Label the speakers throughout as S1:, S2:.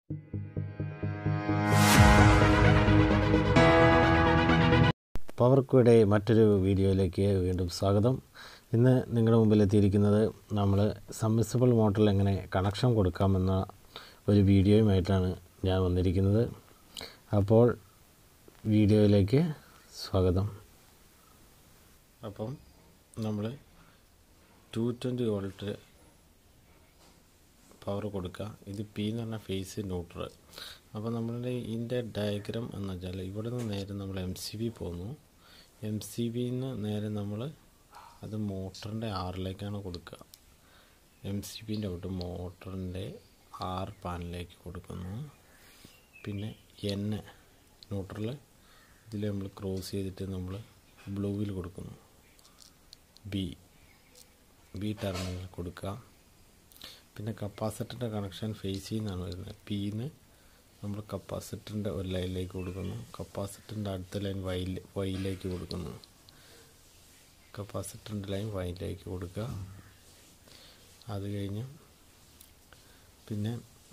S1: പവർക്കുടെ മറ്റൊരു വീഡിയോയിലേക്ക് വീണ്ടും സ്വാഗതം ഇന്ന് നിങ്ങളുടെ മുമ്പിൽ എത്തിയിരിക്കുന്നത് നമ്മൾ സബ്മിസിബിൾ മോട്ടറിൽ എങ്ങനെ കണക്ഷൻ കൊടുക്കാമെന്ന ഒരു വീഡിയോയുമായിട്ടാണ് ഞാൻ വന്നിരിക്കുന്നത് അപ്പോൾ വീഡിയോയിലേക്ക് സ്വാഗതം അപ്പം നമ്മൾ ടു ട്വൻറ്റി വോൾട്ട് പവർ കൊടുക്കുക ഇത് പി എന്ന് പറഞ്ഞാൽ ഫേസ് ന്യൂട്രൽ അപ്പോൾ നമ്മളുടെ ഇതിൻ്റെ ഡയഗ്രാം എന്ന് വെച്ചാൽ ഇവിടെ നിന്ന് നേരെ നമ്മൾ എം സി ബി പോകുന്നു എം സി ബിന്ന് നേരെ നമ്മൾ അത് മോട്ടറിൻ്റെ ആറിലേക്കാണ് കൊടുക്കുക എം സി ബിൻ്റെ ഔട്ട് മോട്ടറിൻ്റെ ആർ പാനിലേക്ക് കൊടുക്കുന്നു പിന്നെ എൻ ന്യൂട്രൽ ഇതിൽ നമ്മൾ ക്രോസ് ചെയ്തിട്ട് നമ്മൾ ബ്ലൂവിൽ കൊടുക്കുന്നു ബി ബി ടെർമിനൽ കൊടുക്കുക പിന്നെ കപ്പാസിറ്ററിൻ്റെ കണക്ഷൻ ഫേസിൽ നിന്നാണ് വരുന്നത് പിന്ന് നമ്മൾ കപ്പാസിറ്ററിൻ്റെ ഒരു ലൈനിലേക്ക് കൊടുക്കുന്നു കപ്പാസിറ്ററിൻ്റെ അടുത്ത ലൈൻ വൈ വൈയിലേക്ക് കൊടുക്കുന്നു കപ്പാസിറ്ററിൻ്റെ ലൈൻ വൈയിലേക്ക് കൊടുക്കുക അത് കഴിഞ്ഞ് പിന്നെ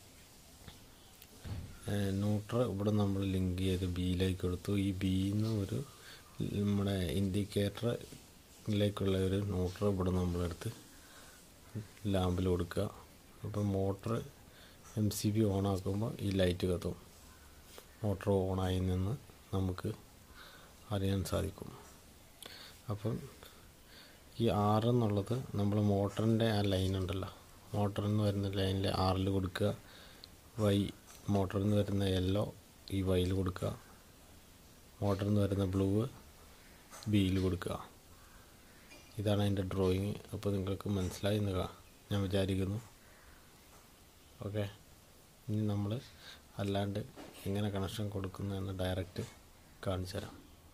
S1: ന്യൂട്രൽ ഇവിടെ നമ്മൾ ലിങ്ക് ചെയ്ത് ബിയിലേക്ക് കൊടുത്തു ഈ ബിന്ന് ഒരു നമ്മുടെ ഇൻഡിക്കേറ്ററിലേക്കുള്ള ഒരു ന്യൂട്രൽ ഇവിടെ നമ്മളെടുത്ത് ലാമ്പിൽ കൊടുക്കുക അപ്പോൾ motor M C B on ആക്കുമ്പോൾ ഈ ലൈറ്റ് കത്തും മോട്ടർ ഓണായി നിന്ന് നമുക്ക് അറിയാൻ സാധിക്കും അപ്പം ഈ ആറ് എന്നുള്ളത് നമ്മൾ മോട്ടറിൻ്റെ ആ ലൈൻ ഉണ്ടല്ലോ മോട്ടറിൽ നിന്ന് വരുന്ന ലൈനിൽ ആറിൽ കൊടുക്കുക വൈ മോട്ടറിൽ നിന്ന് വരുന്ന യെല്ലോ ഈ വൈയിൽ കൊടുക്കുക മോട്ടറിൽ നിന്ന് വരുന്ന ബ്ലൂ ബിയിൽ കൊടുക്കുക ഇതാണ് അതിൻ്റെ ഡ്രോയിങ് അപ്പോൾ നിങ്ങൾക്ക് മനസ്സിലായി എന്ന് ഞാൻ വിചാരിക്കുന്നു ഓക്കെ ഇനി നമ്മൾ അല്ലാണ്ട് എങ്ങനെ കണക്ഷൻ കൊടുക്കുന്നു എന്ന് ഡയറക്റ്റ് കാണിച്ചു തരാം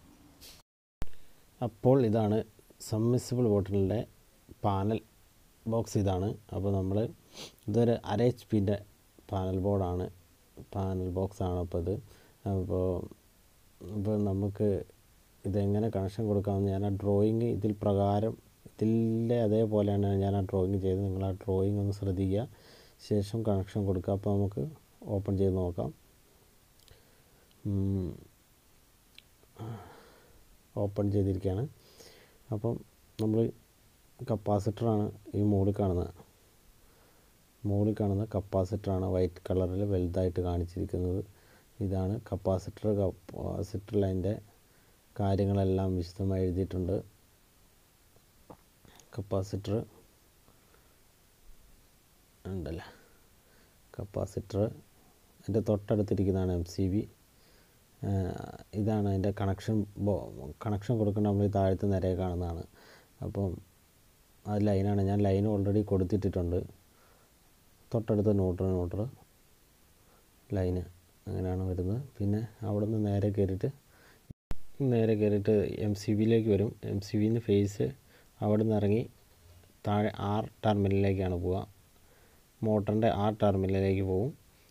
S1: അപ്പോൾ ഇതാണ് സബ്മിസിബിൾ ബോട്ടിലിൻ്റെ പാനൽ ബോക്സ് ഇതാണ് അപ്പോൾ നമ്മൾ ഇതൊരു അര എച്ച് പിൻ്റെ പാനൽ ബോർഡാണ് പാനൽ ബോക്സാണ് അപ്പോൾ ഇത് അപ്പോൾ ഇപ്പോൾ നമുക്ക് ഇതെങ്ങനെ കണക്ഷൻ കൊടുക്കാമെന്ന് ഞാൻ ആ ഡ്രോയിങ് ഇതിൽ പ്രകാരം ഇതിലെ അതേപോലെയാണ് ഞാൻ ആ ഡ്രോയിങ് ചെയ്തത് നിങ്ങൾ ആ ഡ്രോയിങ് ഒന്ന് ശ്രദ്ധിക്കുക ശേഷം കണക്ഷൻ കൊടുക്കുക അപ്പോൾ നമുക്ക് ഓപ്പൺ ചെയ്ത് നോക്കാം ഓപ്പൺ ചെയ്തിരിക്കുകയാണ് അപ്പം നമ്മൾ കപ്പാസിറ്ററാണ് ഈ മുകളിൽ കാണുന്നത് മുകളിൽ കാണുന്ന കപ്പാസിറ്ററാണ് വൈറ്റ് കളറിൽ വലുതായിട്ട് കാണിച്ചിരിക്കുന്നത് ഇതാണ് കപ്പാസിറ്റർ കപ്പാസിറ്ററിൽ അതിൻ്റെ കാര്യങ്ങളെല്ലാം വിശദമായി എഴുതിയിട്ടുണ്ട് കപ്പാസിറ്റർ ഉണ്ടല്ലേ കപ്പാസിറ്റർ അതിൻ്റെ തൊട്ടടുത്തിരിക്കുന്നതാണ് എം സി ബി ഇതാണ് അതിൻ്റെ കണക്ഷൻ കണക്ഷൻ കൊടുക്കേണ്ട നമ്മൾ ഈ താഴത്തെ നിരയെ കാണുന്നതാണ് അപ്പം അത് ലൈനാണ് ഞാൻ ലൈൻ ഓൾറെഡി കൊടുത്തിട്ടിട്ടുണ്ട് തൊട്ടടുത്ത ന്യൂട്രൽ ന്യൂട്രൽ ലൈന് അങ്ങനെയാണ് വരുന്നത് പിന്നെ അവിടെ നിന്ന് നേരെ കയറിയിട്ട് നേരെ കയറിയിട്ട് എം സി ബിയിലേക്ക് വരും എം സി ബിന്ന് ഫേസ് അവിടെ നിന്ന് ഇറങ്ങി താഴെ ആർ ടെർമിനലിലേക്കാണ് പോവുക മോട്ടറിൻ്റെ ആർ ടെർമിനലിലേക്ക് പോവും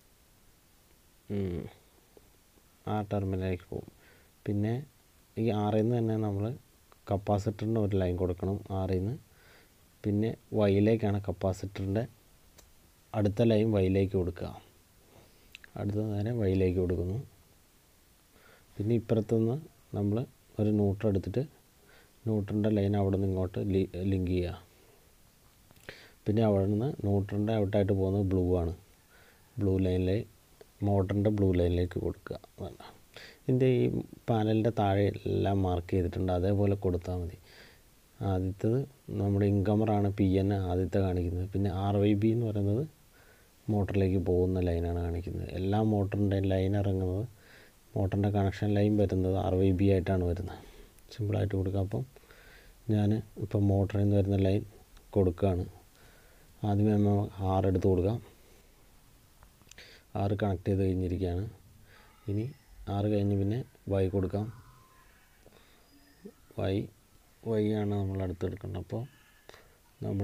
S1: ആർ ടെർമിനലിലേക്ക് പോവും പിന്നെ ഈ ആറിൽ നിന്ന് തന്നെ നമ്മൾ കപ്പാസിറ്ററിൻ്റെ ഒരു ലൈൻ കൊടുക്കണം ആറിൽ നിന്ന് പിന്നെ വൈയിലേക്കാണ് കപ്പാസിറ്ററിൻ്റെ അടുത്ത ലൈൻ വൈയിലേക്ക് കൊടുക്കുക അടുത്ത നേരെ വൈയിലേക്ക് കൊടുക്കുന്നു പിന്നെ ഇപ്പുറത്തുനിന്ന് നമ്മൾ ഒരു ന്യൂട്രൽ എടുത്തിട്ട് ന്യൂട്രലിൻ്റെ ലൈൻ അവിടെ നിന്ന് ഇങ്ങോട്ട് ലിങ്ക് ചെയ്യുക പിന്നെ അവിടെ നിന്ന് ന്യൂട്രലിൻ്റെ ഔട്ടായിട്ട് പോകുന്നത് ബ്ലൂ ആണ് ബ്ലൂ ലൈനിലേക്ക് മോട്ടറിൻ്റെ ബ്ലൂ ലൈനിലേക്ക് കൊടുക്കുക ഇതിൻ്റെ ഈ പാനലിൻ്റെ താഴെ എല്ലാം മാർക്ക് ചെയ്തിട്ടുണ്ട് അതേപോലെ കൊടുത്താൽ മതി ആദ്യത്തത് നമ്മുടെ ഇൻകമറാണ് പി എൻ ആദ്യത്തെ കാണിക്കുന്നത് പിന്നെ ആർ വൈ ബി എന്ന് പറയുന്നത് മോട്ടറിലേക്ക് പോകുന്ന ലൈനാണ് കാണിക്കുന്നത് എല്ലാ മോട്ടറിൻ്റെ ലൈൻ ഇറങ്ങുന്നത് മോട്ടറിൻ്റെ കണക്ഷൻ ലൈൻ വരുന്നത് ആർ വൈ ബി ആയിട്ടാണ് വരുന്നത് സിമ്പിളായിട്ട് കൊടുക്കുക അപ്പം ഞാൻ ഇപ്പം മോട്ടറിൽ നിന്ന് വരുന്ന ലൈൻ കൊടുക്കുകയാണ് ആദ്യമേ നമ്മൾ ആറ് എടുത്ത് കൊടുക്കാം ആറ് കണക്ട് ചെയ്ത് കഴിഞ്ഞിരിക്കുകയാണ് ഇനി ആറ് കഴിഞ്ഞ് പിന്നെ വൈ കൊടുക്കാം വൈ വൈ ആണ് നമ്മൾ അടുത്തെടുക്കേണ്ടത് അപ്പോൾ നമ്മൾ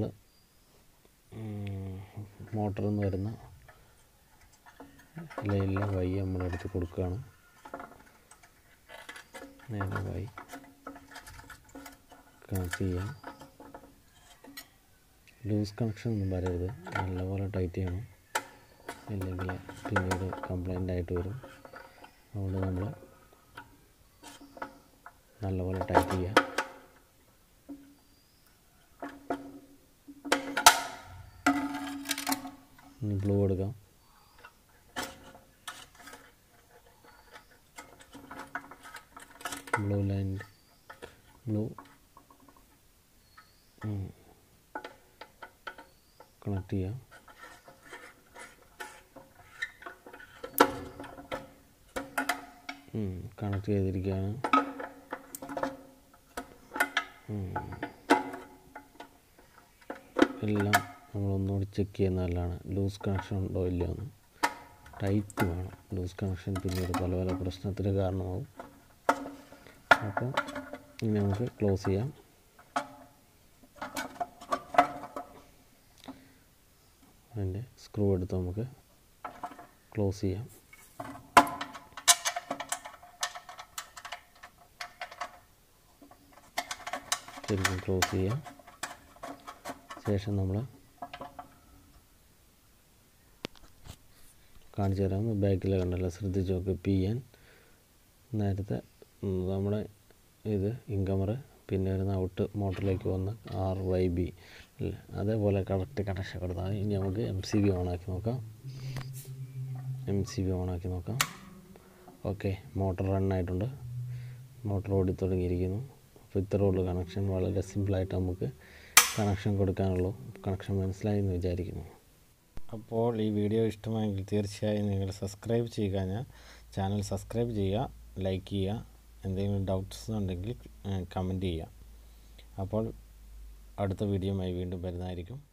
S1: മോട്ടറിൽ നിന്ന് വരുന്ന ലൈനിലെ വൈ നമ്മളെടുത്ത് കൊടുക്കുകയാണ് നേരെ വൈ കണക്ട് ചെയ്യാം ലൂസ് കണക്ഷൻ ഒന്നും വരരുത് നല്ലപോലെ ടൈറ്റ് ചെയ്യണം ഇല്ലെങ്കിൽ പിന്നീട് കംപ്ലൈൻ്റ് ആയിട്ട് വരും അതുകൊണ്ട് നമ്മൾ നല്ലപോലെ ടൈറ്റ് ചെയ്യുക ഇനി ബ്ലൂ എടുക്കാം ബ്ലൂ ലൈൻ ബ്ലൂ കണക്ട് ചെയ്യാം കണക്ട് ചെയ്തിരിക്കുകയാണ് ഉം. എല്ലാം നമ്മളൊന്നുകൂടി ചെക്ക് ചെയ്യുന്ന നല്ലതാണ് ലൂസ് കണക്ഷൻ ഉണ്ടോ ഇല്ലയോ എന്ന് ടൈറ്റ് വേണം ലൂസ് കണക്ഷൻ പിന്നീട് പല പല പ്രശ്നത്തിന് കാരണമാവും അപ്പോൾ ഇനി നമുക്ക് ക്ലോസ് ചെയ്യാം അതിൻ്റെ സ്ക്രൂ എടുത്ത് നമുക്ക് ക്ലോസ് ചെയ്യാം ശരിക്കും ക്ലോസ് ചെയ്യാം ശേഷം നമ്മൾ കാണിച്ചു തരാം ബാക്കിൽ കണ്ടല്ലോ ശ്രദ്ധിച്ച് നോക്ക് പി എൻ നേരത്തെ ഉം, നമ്മുടെ ഇത് ഇൻകമർ പിന്നെ വരുന്ന ഔട്ട് മോട്ടറിലേക്ക് വന്ന ആർ വൈ ബി അല്ലേ അതേപോലെ കറക്റ്റ് കണക്ഷൻ കൊടുത്താൽ ഇനി നമുക്ക് എം സി ബി ഓണാക്കി നോക്കാം എം സി ബി ഓണാക്കി നോക്കാം ഓക്കെ മോട്ടർ റൺ ആയിട്ടുണ്ട് മോട്ടർ ഓടി തുടങ്ങിയിരിക്കുന്നു അപ്പോൾ ഇത്രേ ഉള്ളൂ കണക്ഷൻ വളരെ സിമ്പിളായിട്ട് നമുക്ക് കണക്ഷൻ കൊടുക്കാനുള്ളൂ കണക്ഷൻ മനസ്സിലായി എന്ന് വിചാരിക്കുന്നു അപ്പോൾ ഈ വീഡിയോ ഇഷ്ടമായെങ്കിൽ തീർച്ചയായും നിങ്ങൾ സബ്സ്ക്രൈബ് ചെയ്യുക ഞാൻ ചാനൽ സബ്സ്ക്രൈബ് ചെയ്യുക ലൈക്ക് ചെയ്യുക എന്തെങ്കിലും ഡൗട്ട്സ് ഉണ്ടെങ്കിൽ കമൻറ്റ് ചെയ്യുക അപ്പോൾ അടുത്ത വീഡിയോയുമായി വീണ്ടും വരുന്നതായിരിക്കും